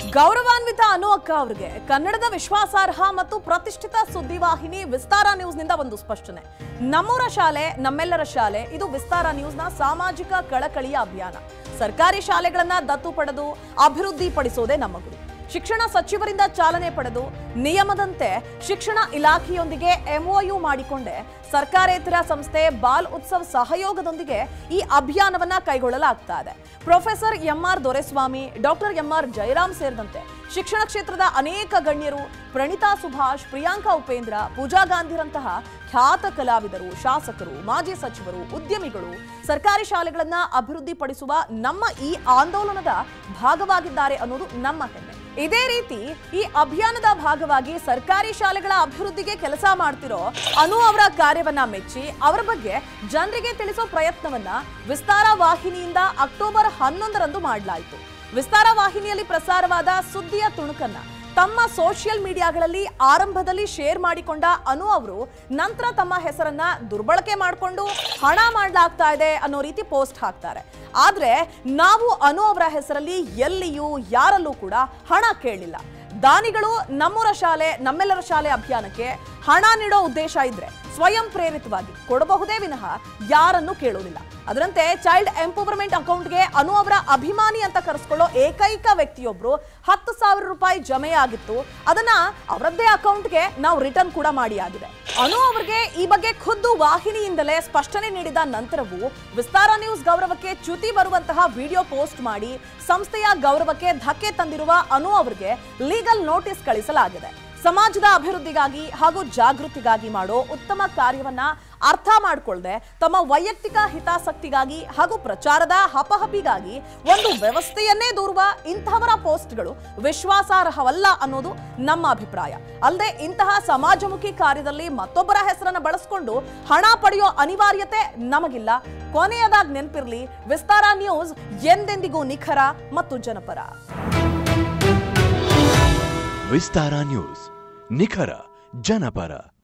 ಗೌರವಾನ್ವಿತ ಅನು ಅಕ್ಕ ಅವರಿಗೆ ಕನ್ನಡದ ವಿಶ್ವಾಸಾರ್ಹ ಮತ್ತು ಪ್ರತಿಷ್ಠಿತ ಸುದ್ದಿವಾಹಿನಿ ವಿಸ್ತಾರ ನ್ಯೂಸ್ನಿಂದ ಒಂದು ಸ್ಪಷ್ಟನೆ ನಮ್ಮೂರ ಶಾಲೆ ನಮ್ಮೆಲ್ಲರ ಶಾಲೆ ಇದು ವಿಸ್ತಾರ ನ್ಯೂಸ್ನ ಸಾಮಾಜಿಕ ಕಳಕಳಿಯ ಅಭಿಯಾನ ಸರ್ಕಾರಿ ಶಾಲೆಗಳನ್ನ ದತ್ತು ಪಡೆದು ಅಭಿವೃದ್ಧಿ ಪಡಿಸೋದೇ ನಮ್ಮ ಗುರಿ ಶಿಕ್ಷಣ ಸಚಿವರಿಂದ ಚಾಲನೆ ಪಡೆದು ನಿಯಮದಂತೆ ಶಿಕ್ಷಣ ಇಲಾಖೆಯೊಂದಿಗೆ ಎಂಒಯು ಮಾಡಿಕೊಂಡೆ ಸರ್ಕಾರೇತರ ಸಂಸ್ಥೆ ಬಾಲ್ ಉತ್ಸವ್ ಸಹಯೋಗದೊಂದಿಗೆ ಈ ಅಭಿಯಾನವನ್ನ ಕೈಗೊಳ್ಳಲಾಗ್ತಾ ಇದೆ professor M R Doreswamy doctor M R Jayaram ಸೇರಿದಂತೆ ಶಿಕ್ಷಣ ಕ್ಷೇತ್ರದ ಅನೇಕ ಗಣ್ಯರು ಪ್ರಣೀತಾ ಸುಭಾಷ್ ಪ್ರಿಯಾಂಕಾ ಉಪೇಂದ್ರ ಪೂಜಾ ಗಾಂಧಿರಂತಹ ಖ್ಯಾತ ಕಲಾವಿದರು ಶಾಸಕರು ಮಾಜಿ ಸಚಿವರು ಉದ್ಯಮಿಗಳು ಸರ್ಕಾರಿ ಶಾಲೆಗಳನ್ನ ಅಭಿವೃದ್ಧಿಪಡಿಸುವ ನಮ್ಮ ಈ ಆಂದೋಲನದ ಭಾಗವಾಗಿದ್ದಾರೆ ಅನ್ನೋದು ನಮ್ಮ ಹೆಮ್ಮೆ ಇದೇ ರೀತಿ ಈ ಅಭಿಯಾನದ ಭಾಗವಾಗಿ ಸರ್ಕಾರಿ ಶಾಲೆಗಳ ಅಭಿವೃದ್ಧಿಗೆ ಕೆಲಸ ಮಾಡ್ತಿರೋ ಅನು ಅವರ ಕಾರ್ಯವನ್ನ ಮೆಚ್ಚಿ ಅವರ ಬಗ್ಗೆ ಜನರಿಗೆ ತಿಳಿಸೋ ಪ್ರಯತ್ನವನ್ನ ವಿಸ್ತಾರ ವಾಹಿನಿಯಿಂದ ಅಕ್ಟೋಬರ್ ಹನ್ನೊಂದರಂದು ಮಾಡಲಾಯಿತು ವಿಸ್ತಾರ ವಾಹಿನಿಯಲ್ಲಿ ಪ್ರಸಾರವಾದ ಸುದ್ದಿಯ ತುಣುಕನ್ನ ತಮ್ಮ ಸೋಷಿಯಲ್ ಮೀಡಿಯಾಗಳಲ್ಲಿ ಆರಂಭದಲ್ಲಿ ಶೇರ್ ಮಾಡಿಕೊಂಡ ಅನು ಅವರು ನಂತರ ತಮ್ಮ ಹೆಸರನ್ನ ದುರ್ಬಳಕೆ ಮಾಡಿಕೊಂಡು ಹಣ ಮಾಡಲಾಗ್ತಾ ಇದೆ ಅನ್ನೋ ರೀತಿ ಪೋಸ್ಟ್ ಹಾಕ್ತಾರೆ ಆದ್ರೆ ನಾವು ಅನು ಅವರ ಹೆಸರಲ್ಲಿ ಎಲ್ಲಿಯೂ ಯಾರಲ್ಲೂ ಕೂಡ ಹಣ ಕೇಳಿಲ್ಲ ದಾನಿಗಳು ನಮ್ಮೂರ ಶಾಲೆ ನಮ್ಮೆಲ್ಲರ ಶಾಲೆ ಅಭಿಯಾನಕ್ಕೆ ಹಣ ನೀಡೋ ಉದ್ದೇಶ ಇದ್ರೆ ಸ್ವಯಂ ಪ್ರೇರಿತವಾಗಿ ಕೊಡಬಹುದೇ ವಿನಃ ಯಾರನ್ನು ಕೇಳುವುದಿಲ್ಲ ಅದರಂತೆ ಚೈಲ್ಡ್ ಎಂಪವರ್ಮೆಂಟ್ ಅಕೌಂಟ್ಗೆ ಅನು ಅವರ ಅಭಿಮಾನಿ ಅಂತ ಕರೆಸ್ಕೊಳ್ಳೋ ಏಕೈಕ ವ್ಯಕ್ತಿಯೊಬ್ರು ಹತ್ತು ಸಾವಿರ ರೂಪಾಯಿ ಜಮೆ ಆಗಿತ್ತು ಅದನ್ನ ಅವರದ್ದೇ ಅಕೌಂಟ್ಗೆ ನಾವು ರಿಟರ್ನ್ ಕೂಡ ಮಾಡಿ ಆಗಿದೆ ಅನು ಅವರಿಗೆ ಈ ಬಗ್ಗೆ ಖುದ್ದು ವಾಹಿನಿಯಿಂದಲೇ ಸ್ಪಷ್ಟನೆ ನೀಡಿದ ನಂತರವೂ ವಿಸ್ತಾರ ನ್ಯೂಸ್ ಗೌರವಕ್ಕೆ ಚ್ಯುತಿ ಬರುವಂತಹ ವಿಡಿಯೋ ಪೋಸ್ಟ್ ಮಾಡಿ ಸಂಸ್ಥೆಯ ಗೌರವಕ್ಕೆ ಧಕ್ಕೆ ತಂದಿರುವ ಅನು ಅವರಿಗೆ ಲೀಗಲ್ ನೋಟಿಸ್ ಕಳಿಸಲಾಗಿದೆ ಸಮಾಜದ ಅಭಿವೃದ್ಧಿಗಾಗಿ ಹಾಗೂ ಜಾಗೃತಿಗಾಗಿ ಮಾಡೋ ಉತ್ತಮ ಕಾರ್ಯವನ್ನ ಅರ್ಥ ಮಾಡಿಕೊಳ್ಳದೆ ತಮ್ಮ ವೈಯಕ್ತಿಕ ಹಿತಾಸಕ್ತಿಗಾಗಿ ಹಾಗೂ ಪ್ರಚಾರದ ಹಪಹಪಿಗಾಗಿ ಒಂದು ವ್ಯವಸ್ಥೆಯನ್ನೇ ದೂರುವ ಇಂತಹವರ ಪೋಸ್ಟ್ಗಳು ವಿಶ್ವಾಸಾರ್ಹವಲ್ಲ ಅನ್ನೋದು ನಮ್ಮ ಅಭಿಪ್ರಾಯ ಅಲ್ಲದೆ ಇಂತಹ ಸಮಾಜಮುಖಿ ಕಾರ್ಯದಲ್ಲಿ ಮತ್ತೊಬ್ಬರ ಹೆಸರನ್ನ ಬಳಸಿಕೊಂಡು ಹಣ ಪಡೆಯೋ ಅನಿವಾರ್ಯತೆ ನಮಗಿಲ್ಲ ಕೊನೆಯದಾಗಿ ನೆನಪಿರ್ಲಿ ವಿಸ್ತಾರ ನ್ಯೂಸ್ ಎಂದೆಂದಿಗೂ ನಿಖರ ಮತ್ತು ಜನಪರ ವಿಸ್ತಾರ ನ್ಯೂಸ್ ನಿಖರ ಜನಪರ